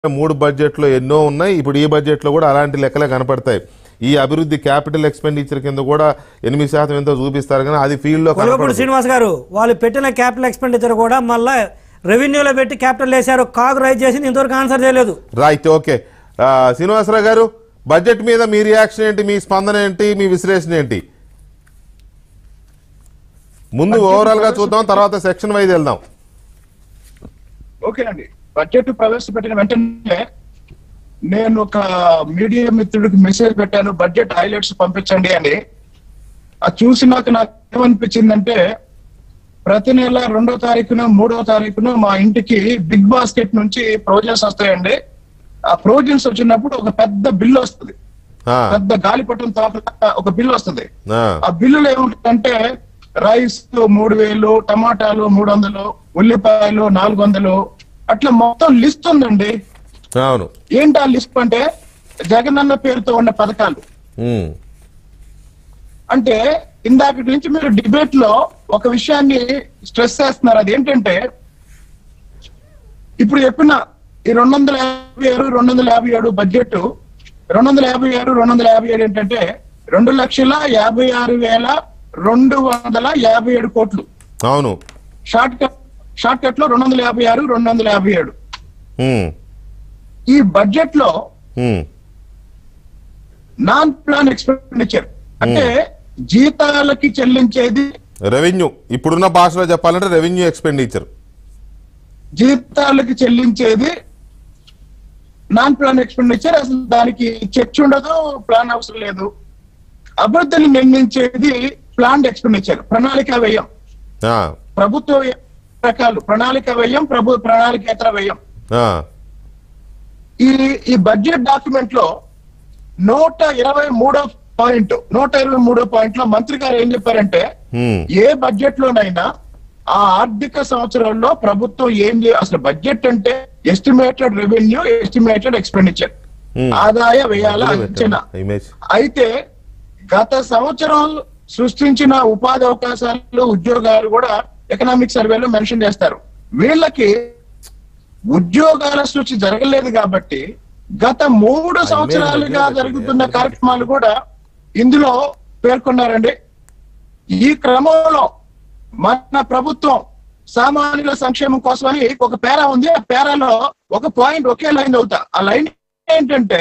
మూడు బడ్జెట్లో ఎన్నో ఉన్నాయి ఇప్పుడు ఈ బడ్జెట్లో కూడా అలాంటి లెక్కలే కనపడతాయి ఈ అభివృద్ధి క్యాపిటల్ ఎక్స్పెండిచర్ కింద కూడా ఎనిమిది శాతం ఎంతో చూపిస్తారు కానీ అది ఫీల్డ్ లో కొలగపూడి కనపడదు. శ్రీనివాస్ గారు వాళ్ళు పెట్టిన క్యాపిటల్ ఎక్స్పెండిచర్ కూడా మళ్ళీ రెవెన్యూలో పెట్టి క్యాపిటల్ వేశారు కాగు రైజ్ చేసి ఇంతవరకు ఆన్సర్ చేయలేదు రైట్ ఓకే ఆ, శ్రీనివాసరావు గారు బడ్జెట్ మీద మీ రియాక్షన్ ఏంటి మీ స్పందన ఏంటి మీ విశ్లేషణ ఏంటి ముందు ఓవరాల్ గా చూద్దాం తర్వాత సెక్షన్ వైజ్ వెళ్దాం ఓకేనండి బడ్జెట్ ప్రవేశపెట్టిన వెంటనే నేను ఒక మీడియా మిత్రుడికి మెసేజ్ పెట్టాను బడ్జెట్ హైలైట్స్ పంపించండి అని అది చూసినాక నాకు ఏమనిపించిందంటే ప్రతి నెల రెండో తారీఖున మూడో తారీఖున మా ఇంటికి బిగ్ బాస్కెట్ నుంచి ప్రొవిజన్స్ వస్తాయండి ఆ ప్రొవిజన్స్ వచ్చినప్పుడు ఒక పెద్ద బిల్ వస్తుంది ఆ, పెద్ద గాలిపటం తోక ఒక బిల్ వస్తుంది ఆ, ఆ బిల్లులు ఏముంటుందంటే రైస్ మూడు వేలు టమాటాలు మూడు వందలు ఉల్లిపాయలు నాలుగు వందలు అట్లా మొత్తం లిస్ట్ ఉందండి అవును ఏంటి ఆ లిస్ట్ అంటే జగనన్న పేరుతో ఉన్న పథకాలు ఉమ్, అంటే ఇందాక నుంచి మీరు డిబేట్ లో ఒక విషయాన్ని స్ట్రెస్ చేస్తున్నారు అది ఏంటంటే ఇప్పుడు చెప్పిన ఈ రెండు వందల యాభై ఆరు రెండు వందల యాభై ఏడు బడ్జెట్ రెండు వందల యాభై ఆరు రెండు వందల యాభై ఏడు ఏంటంటే రెండు లక్షల యాభై ఆరు వేల రెండు వందల యాభై ఏడు కోట్లు అవును షార్ట్ కట్ షార్ట్ కట్ లో రెండు వందల యాభై ఆరు రెండు వందల యాభై ఏడు ఉమ్, ఈ బడ్జెట్ లో ఉమ్, నాన్ ప్లాన్ ఎక్స్పెండిచర్ అంటే జీతాలకి చెల్లించేది రెవెన్యూ ఇప్పుడున్న భాషలో చెప్పాలంటే రెవెన్యూ ఎక్స్పెండిచర్ జీతాలకి చెల్లించేది నాన్ ప్లాన్ ఎక్స్పెండిచర్ అసలు దానికి చర్చ ఉండదు ప్లాన్ అవసరం లేదు అభివృద్ధిని నిర్ణయించేది ప్లాన్ ఎక్స్పెండిచర్ ప్రణాళిక వ్యయం ఆ, ప్రభుత్వ వ్యయం రకాలు ప్రణాళిక వ్యయం ప్రభు ప్రణాళికేతర వ్యయం ఆ, ఈ ఈ బడ్జెట్ డాక్యుమెంట్ లో నూట ఇరవై మూడో పాయింట్ నూట ఇరవై మూడో పాయింట్ లో మంత్రి గారు ఏం చెప్పారంటే ఉమ్, ఏ బడ్జెట్ లోనైనా ఆ ఆర్థిక సంవత్సరంలో ప్రభుత్వం ఏం చే- అసలు బడ్జెట్ అంటే estimated revenue estimated expenditure Hmm. ఆదాయ వ్యయాల అంచనా ఇమేజ్ అయితే గత సంవత్సరం సృష్టించిన ఉపాధి అవకాశాలు ఉద్యోగాలు కూడా ఎకనామిక్ సర్వేలో మెన్షన్ చేస్తారు వీళ్ళకి ఉద్యోగాల సృష్టి జరగలేదు కాబట్టి గత మూడు సంవత్సరాలుగా జరుగుతున్న కార్యక్రమాలు కూడా ఇందులో పేర్కొన్నారండి ఈ క్రమంలో మన ప్రభుత్వం సామాన్యుల సంక్షేమం కోసమని ఒక పేరా ఉంది ఆ పేరాలో ఒక పాయింట్ ఒకే లైన్ అవుతా ఆ లైన్ ఏంటంటే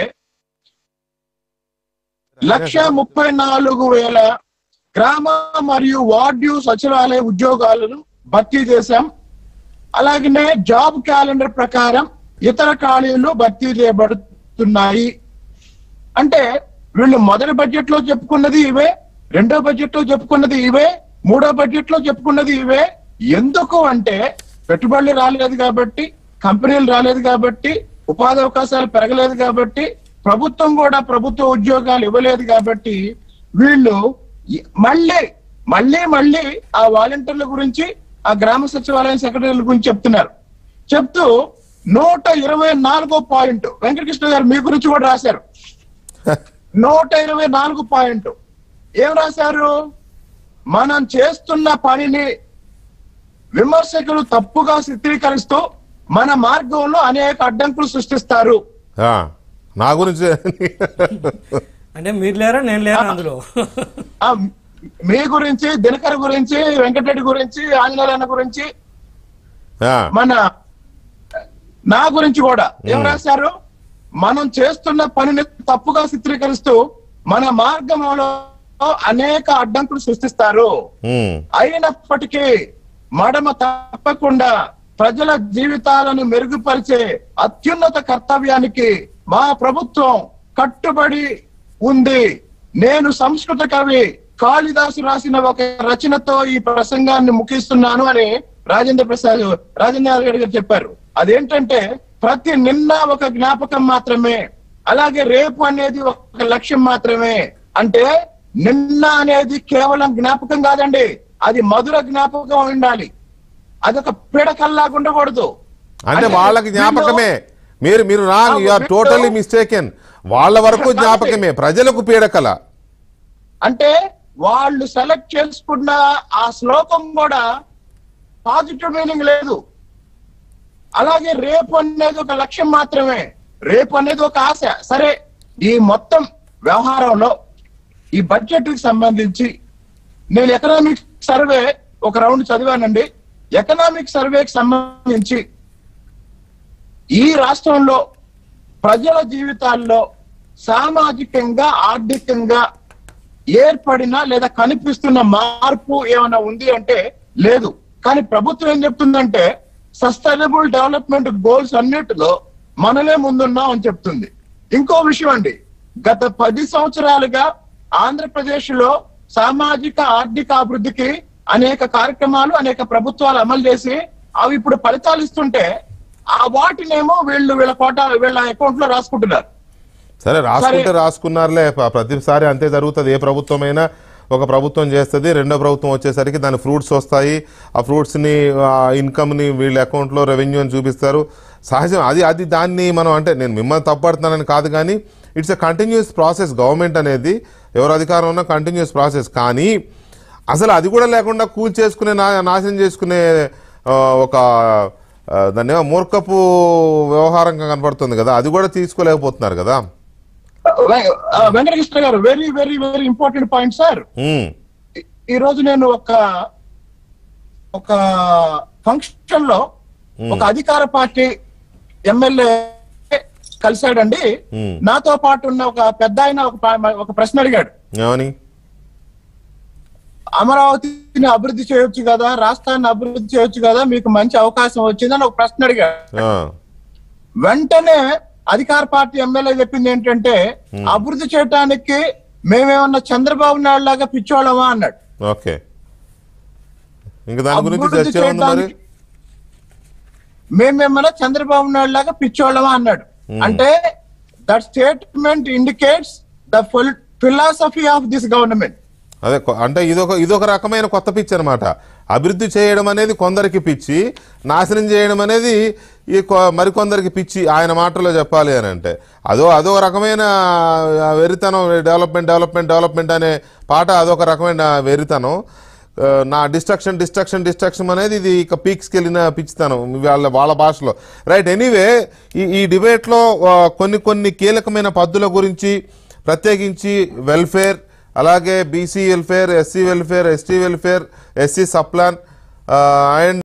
లక్ష ముప్పై నాలుగు వేల గ్రామ మరియు వార్డు సచివాలయ ఉద్యోగాలను భర్తీ చేశాం అలాగనే జాబ్ క్యాలెండర్ ప్రకారం ఇతర ఖాళీలు భర్తీ చేయబడుతున్నాయి అంటే వీళ్ళు మొదటి బడ్జెట్ లో చెప్పుకున్నది ఇవే రెండో బడ్జెట్ లో చెప్పుకున్నది ఇవే మూడో బడ్జెట్ లో చెప్పుకున్నది ఇవే ఎందుకు అంటే పెట్టుబడులు రాలేదు కాబట్టి కంపెనీలు రాలేదు కాబట్టి ఉపాధి అవకాశాలు పెరగలేదు కాబట్టి ప్రభుత్వం కూడా ప్రభుత్వ ఉద్యోగాలు ఇవ్వలేదు కాబట్టి వీళ్ళు ఈ- మళ్ళీ మళ్ళీ మళ్ళీ ఆ వాలంటీర్ల గురించి ఆ గ్రామ సచివాలయం సెక్రటరీల గురించి చెప్తున్నారు చెప్తూ నూట ఇరవై నాలుగో పాయింట్ వెంకటకృష్ణ గారు మీ గురించి కూడా రాశారు నూట ఇరవై నాలుగు పాయింట్ ఏం రాశారు మనం చేస్తున్న పనిని విమర్శకులు తప్పుగా చిత్రీకరిస్తూ మన మార్గంలో అనేక అడ్డంకులు సృష్టిస్తారు ఆ, నా గురించి అంటే మీరు లేరా నేను లేరా అందులో ఆ మీ గురించి దినకర్ గురించి వెంకటరెడ్డి గురించి ఆంజనేయులన్న గురించి ఆ, మన నా గురించి కూడా ఏం రాశారు మనం చేస్తున్న పనిని తప్పుగా చిత్రీకరిస్తూ మన మార్గంలో అనేక అడ్డంకులు సృష్టిస్తారు ఉమ్, అయినప్పటికీ మడమ తప్పకుండా ప్రజల జీవితాలను మెరుగుపరిచే అత్యున్నత కర్తవ్యానికి మా ప్రభుత్వం కట్టుబడి ఉంది నేను సంస్కృత కవి కాళిదాసు రాసిన ఒక రచనతో ఈ ప్రసంగాన్ని ముగిస్తున్నాను అని రాజేంద్ర ప్రసాద్ రాజేంద్ర రెడ్డి గారు చెప్పారు అదేంటంటే ప్రతి నిన్న ఒక జ్ఞాపకం మాత్రమే అలాగే రేపు అనేది ఒక లక్ష్యం మాత్రమే అంటే నిన్న అనేది కేవలం జ్ఞాపకం కాదండి అది మధుర జ్ఞాపకం ఉండాలి అదొక పీడకల్లాగా ఉండకూడదు అంటే వాళ్ళకి జ్ఞాపకమే మీరు మీరు wrong you are totally mistaken వాళ్ళ వరకు జ్ఞాపకమే ప్రజలకు పీడకల అంటే వాళ్ళు సెలెక్ట్ చేసుకున్న ఆ శ్లోకం కూడా పాజిటివ్ మీనింగ్ లేదు అలాగే రేపు అనేది ఒక లక్ష్యం మాత్రమే రేపు అనేది ఒక ఆశ సరే ఈ మొత్తం వ్యవహారంలో ఈ బడ్జెట్ కి సంబంధించి నేను ఎకనామిక్ సర్వే ఒక రౌండ్ చదివానండి ఎకనామిక్ సర్వేకి సంబంధించి ఈ రాష్ట్రంలో ప్రజల జీవితాల్లో సామాజికంగా ఆర్థికంగా ఏర్పడిన లేదా కనిపిస్తున్న మార్పు ఏమైనా ఉంది అంటే లేదు కానీ ప్రభుత్వం ఏం చెప్తుందంటే సస్టైనబుల్ డెవలప్మెంట్ గోల్స్ అన్నిటిలో మనమే ముందున్నాం అని చెప్తుంది ఇంకో విషయం అండి గత పది సంవత్సరాలుగా ఆంధ్రప్రదేశ్ లో సామాజిక ఆర్థిక అభివృద్ధికి అనేక కార్యక్రమాలు అనేక ప్రభుత్వాలు అమలు చేసి అవి ఇప్పుడు ఫలితాలు ఇస్తుంటే ఆ వాటినేమో వీళ్ళు వీళ్ళ కోట వీళ్ళ అకౌంట్ లో రాసుకుంటున్నారు సరే రాసుకుంటే రాసుకున్నారులే ప- ప్రతిసారి అంతే జరుగుతుంది ఏ ప్రభుత్వమైనా ఒక ప్రభుత్వం చేస్తుంది రెండో ప్రభుత్వం వచ్చేసరికి దాని ఫ్రూట్స్ వస్తాయి ఆ ఫ్రూట్స్ని ఆ ఇన్కమ్ని వీళ్ళ అకౌంట్లో రెవెన్యూని చూపిస్తారు సహజం అది అది దాన్ని మనం అంటే నేను మిమ్మల్ని తప్పడుతున్నానని కాదు కానీ it's a continuous process government అనేది ఎవరు అధికారం ఉన్నా కంటిన్యూస్ ప్రాసెస్ కానీ అసలు అది కూడా లేకుండా కూల్ చేసుకునే నా నాశనం చేసుకునే ఆ, ఒక ఆ, దాన్ని ఏమో మూర్ఖపు వ్యవహారంగా కనపడుతుంది కదా అది కూడా తీసుకోలేకపోతున్నారు కదా వె- ఆ, Venkatakrishna garu very very very important point sir um, ఈ- ఈ రోజు నేను ఒక ఒక ఫంక్షన్ లో ఒక అధికార పార్టీ ఎమ్మెల్యే కలిశాడండి Hmm. నాతో పాటు ఉన్న ఒక పెద్ద ఆయన ఒక ప- ఒక ప్రశ్న అడిగాడు ఏమని అమరావతిని అభివృద్ధి చేయొచ్చు కదా రాష్ట్రాన్ని అభివృద్ధి చేయొచ్చు కదా మీకు మంచి అవకాశం వచ్చిందని ఒక ప్రశ్న అడిగాడు ఆ, వెంటనే అధికార పార్టీ ఎమ్మెల్యే చెప్పింది ఏంటంటే అభివృద్ధి చేయడానికి మేమేమన్నా చంద్రబాబు నాయుడు లాగా పిచ్చోళ్ళమా అన్నాడు ఓకే ఇంకా దాని గురించి అభివృద్ధి చర్చ ఉంది మరి చేయడానికి మేమేమన్నా చంద్రబాబు నాయుడు లాగా పిచ్చోళ్ళమా అన్నాడు అంటే that statement indicates the philosophy of this government అదే కొ- అంటే ఇదొక ఇదొక రకమైన కొత్త పిచ్చి అనమాట అభివృద్ధి చేయడం అనేది కొందరికి పిచ్చి నాశనం చేయడం అనేది ఈ కొ- మరికొందరికి పిచ్చి ఆయన మాటలో చెప్పాలి అని అంటే అదో అదో రకమైన ఆ, వెరితనం డెవలప్మెంట్ డెవలప్మెంట్ డెవలప్మెంట్ అనే పాట అదొక రకమైన వెరితనం ఆ, నా డిస్ట్రక్షన్ డిస్ట్రక్షన్ డిస్ట్రక్షన్ అనేది ఇది ఇక పీక్స్కి వెళ్ళిన పిచ్చితనం వాళ్ళ వాళ్ళ భాషలో రైట్ ఎనీవే ఈ ఈ డిబేట్లో ఆ, కొన్ని కొన్ని కీలకమైన పద్ధతుల గురించి ప్రత్యేకించి వెల్ఫేర్ అలాగే BC welfare SC welfare ST welfare SC subplan and